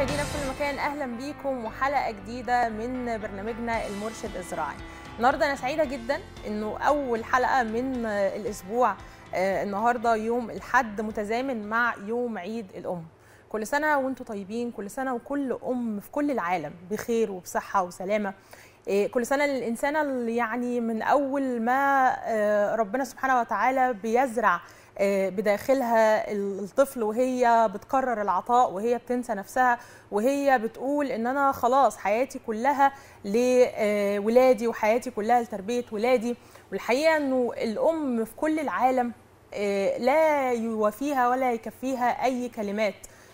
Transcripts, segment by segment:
مشاهدينا في كل مكان اهلا بيكم وحلقه جديده من برنامجنا المرشد الزراعي النهارده انا سعيده جدا انه اول حلقه من الاسبوع آه، النهارده يوم الحد متزامن مع يوم عيد الام كل سنه وانتم طيبين كل سنه وكل ام في كل العالم بخير وبصحه وسلامه إيه، كل سنه للانسانه اللي يعني من اول ما آه، ربنا سبحانه وتعالى بيزرع آه، بداخلها الطفل وهي بتقرر العطاء وهي بتنسى نفسها وهي بتقول ان انا خلاص حياتي كلها لولادي وحياتي كلها لتربيه ولادي والحقيقه انه الام في كل العالم آه، لا يوافيها ولا يكفيها اي كلمات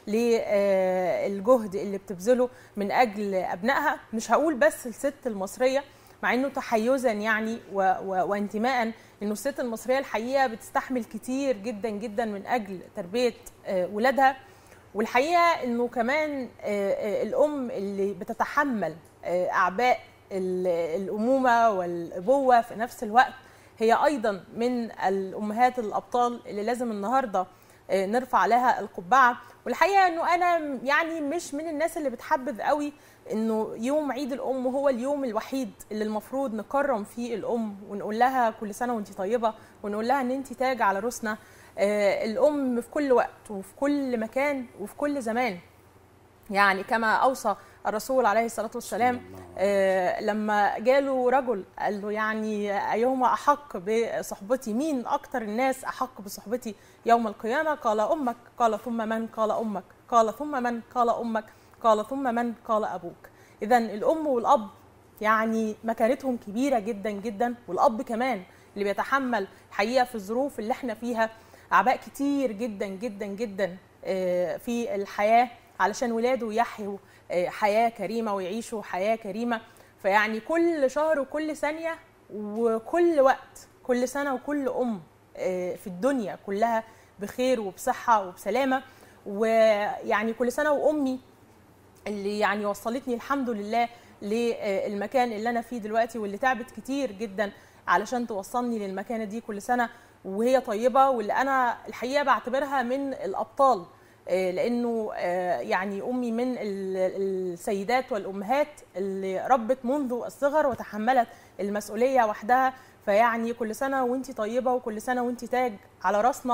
للجهد اللي بتبذله من اجل ابنائها مش هقول بس الست المصريه مع انه تحيزا يعني و و وانتماء انه الست المصريه الحقيقه بتستحمل كتير جدا جدا من اجل تربيه آه، ولادها والحقيقه انه كمان آه، آه، الام اللي بتتحمل آه، اعباء ال- الامومه والابوه في نفس الوقت هي ايضا من الامهات الابطال اللي لازم النهارده آه، نرفع لها القبعه والحقيقه انه انا يعني مش من الناس اللي بتحبذ قوي انه يوم عيد الام هو اليوم الوحيد اللي المفروض نكرم فيه الام ونقول لها كل سنه وانت طيبه ونقول لها ان انت تاج على راسنا آه، الام في كل وقت وفي كل مكان وفي كل زمان يعني كما اوصى الرسول عليه الصلاه والسلام آه، لما جاله رجل قال له يعني ايهما احق بصحبتي مين اكتر الناس احق بصحبتي يوم القيامه قال امك قال ثم من قال امك قال ثم من قال امك قال ثم من قال ابوك اذا الام والاب يعني مكانتهم كبيره جدا جدا والاب كمان اللي بيتحمل الحقيقه في الظروف اللي احنا فيها اعباء كتير جدا جدا جدا آه، في الحياه علشان ولاده يحيوا آه، حياه كريمه ويعيشوا حياه كريمه فيعني كل شهر وكل ثانيه وكل وقت كل سنه وكل ام آه، في الدنيا كلها بخير وبصحه وبسلامه ويعني كل سنه وامي اللي يعني وصلتني الحمد لله للمكان اللي انا فيه دلوقتي واللي تعبت كتير جدا علشان توصلني للمكانه دي كل سنه وهي طيبه واللي انا الحقيقه بعتبرها من الابطال آه، لانه آه، يعني امي من ال- السيدات والامهات اللي ربت منذ الصغر وتحملت المسؤوليه وحدها فيعني كل سنه وانت طيبه وكل سنه وانت تاج على راسنا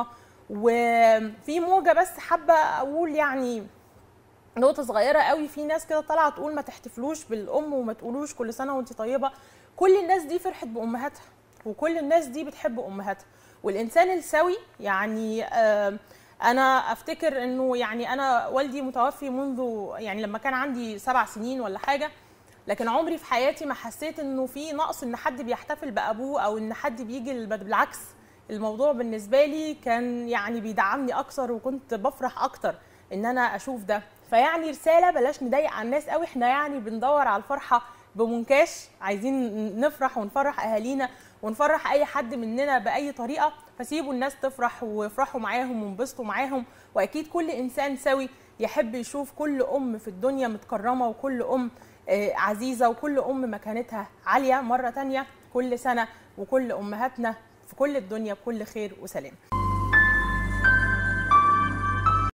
وفي موجه بس حابه اقول يعني نقطة صغيرة قوي في ناس كده طالعة تقول ما تحتفلوش بالأم وما تقولوش كل سنة وانت طيبة كل الناس دي فرحت بأمهاتها وكل الناس دي بتحب أمهاتها والإنسان السوي يعني آه أنا أفتكر إنه يعني أنا والدي متوفي منذ يعني لما كان عندي سبع سنين ولا حاجة لكن عمري في حياتي ما حسيت إنه في نقص إن حد بيحتفل بأبوه أو إن حد بيجي البد- بالعكس الموضوع بالنسبة لي كان يعني بيدعمني أكثر وكنت بفرح أكتر ان انا اشوف ده فيعني رساله بلاش نضايق على الناس قوي احنا يعني بندور على الفرحه بمنكاش عايزين نفرح ونفرح اهالينا ونفرح اي حد مننا باي طريقه فسيبوا الناس تفرح وافرحوا معاهم وانبسطوا معاهم واكيد كل انسان سوي يحب يشوف كل ام في الدنيا متكرمه وكل ام آه، عزيزه وكل ام مكانتها عاليه مره تانية كل سنه وكل امهاتنا في كل الدنيا بكل خير وسلام